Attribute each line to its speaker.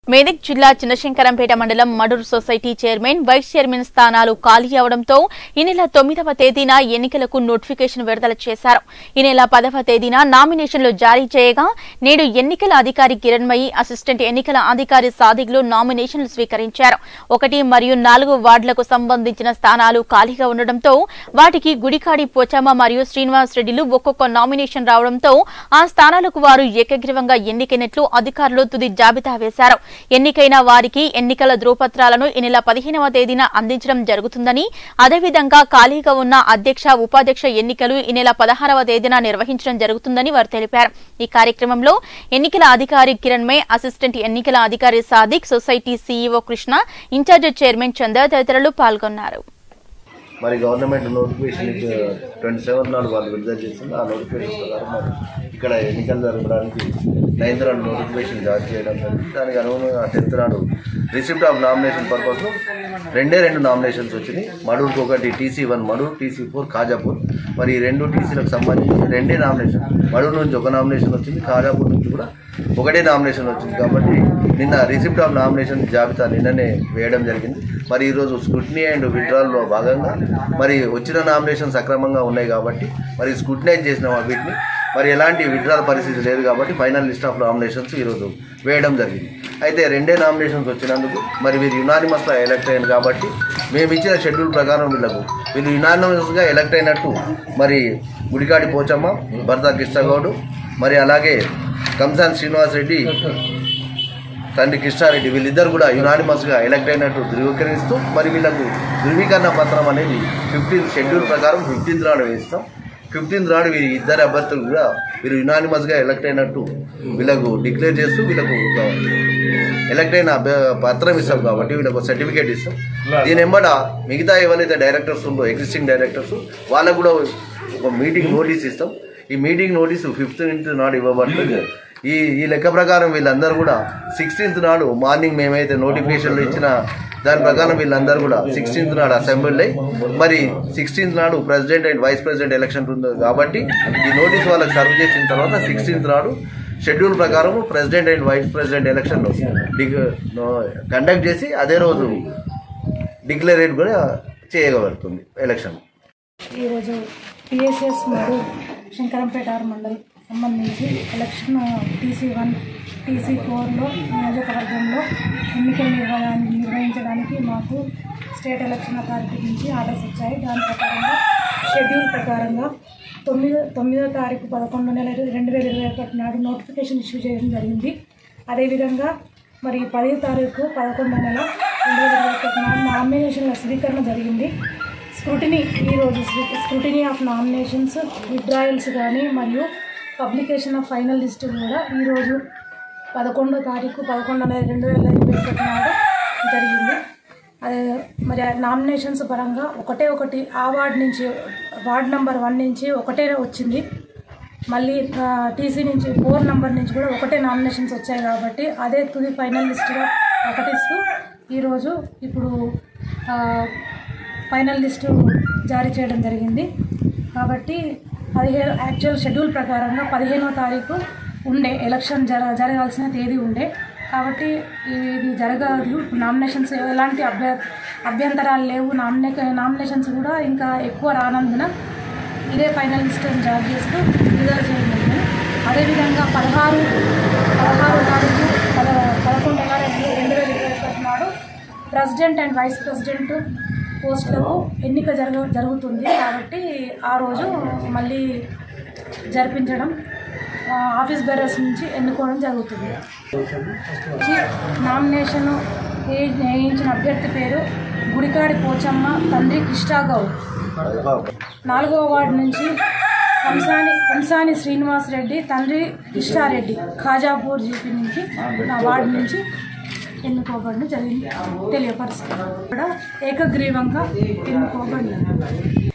Speaker 1: మేదక్ జిల్లా చిన్నశంకరంపేట మండలం Maduru society chairman vice chairman స్థానాలు ఖాళీ అవడంతో ఈ నెల తొమ్మిదవ తేదీన ఎన్నికలకు నోటిఫికేషన్ విడుదల చేశారు ఈ నెల పదవ తేదీన నామినేషన్లు జారీ చేయగా నేడు ఎన్నికల అధికారి కిరణ్మయి అసిస్టెంట్ ఎన్నికల అధికారి సాదిగ్లు నామినేషన్లు స్వీకరించారు ఒకటి మరియు నాలుగు వార్డులకు సంబంధించిన స్థానాలు ఖాళీగా ఉండడంతో వాటికి గుడికాడి పోచమ్మ మరియు శ్రీనివాస్ రెడ్డిలు ఒక్కొక్క నామినేషన్ రావడంతో ఆ స్థానాలకు వారు ఏకగ్రీవంగా ఎన్నికైనట్లు అధికారులు తుది జాబితా వేశారు ఎన్నికైన వారికి ఎన్నికల ధ్రువపత్రాలను ఈ నెల పదిహేనవ తేదీన అందించడం జరుగుతుందని అదేవిధంగా ఖాళీగా ఉన్న అధ్యక్ష ఉపాధ్యక్ష ఎన్నికలు ఈ నెల పదహారవ తేదీన నిర్వహించడం జరుగుతుందని వారు తెలిపారు ఈ కార్యక్రమంలో ఎన్నికల అధికారి కిరణ్ మే అసిస్టెంట్ ఎన్నికల అధికారి Sadiq society CEO Krishna incharge chairman Chandra తదితరులు పాల్గొన్నారు
Speaker 2: మరి గవర్నమెంట్ నోటిఫికేషన్ ట్వంటీ సెవెన్ నాడు వాళ్ళు విడుదల చేసింది ఆ నోటిఫికేషన్ ప్రకారం మరి ఇక్కడ ఎన్నికలు జరపడానికి నైన్త్ నాడు నోటిఫికేషన్ జారీ చేయడం జరిగింది దానికి అనుగుణంగా టెన్త్ నాడు రిసిప్ట్ ఆఫ్ నామినేషన్ పర్పస్ రెండే రెండు నామినేషన్స్ వచ్చినాయి మడూరుకు ఒకటి TC one Maduru TC four Khajapur మరి ఈ రెండు టీసీలకు సంబంధించి రెండే నామినేషన్ మడూరు నుంచి ఒక నామినేషన్ వచ్చింది ఖాజాపూర్ నుంచి కూడా ఒకటే నామినేషన్ వచ్చింది కాబట్టి నిన్న రిసిప్ట్ ఆఫ్ నామినేషన్ జాబితా నిన్ననే వేయడం జరిగింది మరి ఈరోజు స్క్రూటినీ అండ్ విడ్రాల్లో భాగంగా మరి వచ్చిన నామినేషన్ సక్రమంగా ఉన్నాయి కాబట్టి మరి స్క్రూటినైజ్ చేసిన వీటిని మరి ఎలాంటి విడ్రాల్ పరిస్థితి లేదు కాబట్టి ఫైనల్ లిస్ట్ ఆఫ్ నామినేషన్స్ ఈరోజు వేయడం జరిగింది అయితే రెండే నామినేషన్స్ వచ్చినందుకు మరి వీరు యునానిమస్గా ఎలక్ట్ అయ్యారు కాబట్టి మేము ఇచ్చిన షెడ్యూల్ ప్రకారం వీళ్ళకు వీళ్ళు యునానిమస్గా ఎలక్ట్ అయినట్టు మరి గుడికాడి పోచమ్మ భర్త కృష్ణగౌడు మరి అలాగే కంసాన్ శ్రీనివాస్ రెడ్డి తండ్రి కృష్ణారెడ్డి వీళ్ళిద్దరు కూడా యునానిమస్గా ఎలక్ట్ అయినట్టు ధృవీకరిస్తూ మరి వీళ్ళకు ధృవీకరణ పత్రం అనేది ఫిఫ్టీన్త్ షెడ్యూల్ ప్రకారం ఫిఫ్టీన్త్ నాడు వేస్తాం ఫిఫ్టీన్త్ నాడు వీరి ఇద్దరు అభ్యర్థులు కూడా వీరు యునానిమస్గా ఎలక్ట్ అయినట్టు వీళ్ళకు డిక్లేర్ చేస్తూ వీళ్ళకు ఒక ఎలక్ట్ అయిన అభ్య పత్రం ఇస్తాం కాబట్టి వీళ్ళకు సర్టిఫికేట్ ఇస్తాం దీని ఎంబడ మిగతా ఎవరైతే డైరెక్టర్స్ ఉందో ఎగ్జిస్టింగ్ డైరెక్టర్స్ వాళ్ళకు కూడా ఒక మీటింగ్ నోటీస్ ఇస్తాం ఈ మీటింగ్ నోటీసు ఫిఫ్టీన్త్ నాడు ఇవ్వబడుతుంది ఈ ఈ లెక్క ప్రకారం వీళ్ళందరూ కూడా సిక్స్టీన్త్ నాడు మార్నింగ్ మేమైతే నోటిఫికేషన్లు ఇచ్చిన దాని ప్రకారం వీళ్ళందరూ కూడా సిక్స్టీన్త్ నాడు అసెంబ్లీ అయ్యి మరి సిక్స్టీన్త్ నాడు president and vice president election ఉంది కాబట్టి ఈ నోటీస్ వాళ్ళకి సర్వ్ చేసిన తర్వాత సిక్స్టీన్త్ నాడు షెడ్యూల్ ప్రకారం president and vice president election conduct చేసి అదే రోజు డిక్లరేట్ కూడా చేయగలుగుతుంది ఎలక్షన్
Speaker 3: ఈరోజు పిఎస్ఎస్ మరియు శంకరంపేట మండలి సంబంధించి ఎలక్షన్ టీసీ వన్ టీసీ ఫోర్లో నియోజకవర్గంలో ఎన్నికలు నిర్వహణ నిర్వహించడానికి మాకు స్టేట్ ఎలక్షన్ అథారిటీ నుంచి ఆర్డర్స్ వచ్చాయి దాని ప్రకారంగా షెడ్యూల్ ప్రకారంగా తొమ్మిదో తొమ్మిదో తారీఖు పదకొండు నెల రెండు వేల ఇరవై ఒకటి నాడు నోటిఫికేషన్ ఇష్యూ చేయడం జరిగింది అదేవిధంగా మరి పదో తారీఖు పదకొండో నెల రెండు వేల ఇరవై ఒకటి నాడు నామినేషన్ల స్వీకరణ జరిగింది స్క్రూటినీ ఈరోజు స్క్రూటినీ ఆఫ్ నామినేషన్స్ విత్డ్రాయల్స్ కానీ మరియు పబ్లికేషన్ ఆఫ్ ఫైనల్ లిస్ట్ కూడా ఈరోజు పదకొండో తారీఖు పదకొండో నెల రెండు వేల ఇరవై ఒకటి నాడు జరిగింది అదే మరి ఆ నామినేషన్స్ పరంగా ఒకటే ఒకటి ఆ వార్డ్ నుంచి వార్డ్ నెంబర్ వన్ నుంచి ఒకటే వచ్చింది మళ్ళీ టీసీ నుంచి ఫోర్ నెంబర్ నుంచి కూడా ఒకటే నామినేషన్స్ వచ్చాయి కాబట్టి అదే తుది ఫైనల్ లిస్టుగా ప్రకటిస్తూ ఈరోజు ఇప్పుడు ఆ, ఫైనల్ లిస్టు జారీ చేయడం జరిగింది కాబట్టి పదిహేను యాక్చువల్ షెడ్యూల్ ప్రకారంగా పదిహేనో తారీఖు ఉండే ఎలక్షన్ జర జరగాల్సిన తేదీ ఉండే కాబట్టి ఇది జరగదు నామినేషన్స్ ఎలాంటి అభ్య అభ్యంతరాలు లేవు నామినే నామినేషన్స్ కూడా ఇంకా ఎక్కువ రానందున ఇదే ఫైనల్ లిస్ట్ అని జారీ చేస్తూ రిజర్వ్ చేయడం జరిగింది అదేవిధంగా పదహారు పదహారు తారీఖు పద పదకొండు నెల రెండు రెండు వేల ఇరవై ఒకటి నాడు ప్రెసిడెంట్ అండ్ వైస్ ప్రెసిడెంట్ పోస్టులకు ఎన్నిక జరగ జరుగుతుంది కాబట్టి ఆ రోజు మళ్ళీ జరిపించడం ఆ, ఆఫీస్ బేరర్స్ నుంచి ఎన్నుకోవడం జరుగుతుంది వచ్చి నామినేషన్ వే- వేయించిన అభ్యర్థి పేరు గుడికాడి పోచమ్మ తండ్రి కృష్ణాగౌడ్ నాలుగవ వార్డు నుంచి కంసాని కంసాని శ్రీనివాస్ రెడ్డి తండ్రి కృష్ణారెడ్డి ఖాజాపూర్ జీపీ నుంచి నా వార్డు నుంచి ఎన్నుకోబడడం జరిగింది తెలియపరుస్తుంది కూడా ఏకగ్రీవంగా ఎన్నుకోబడింది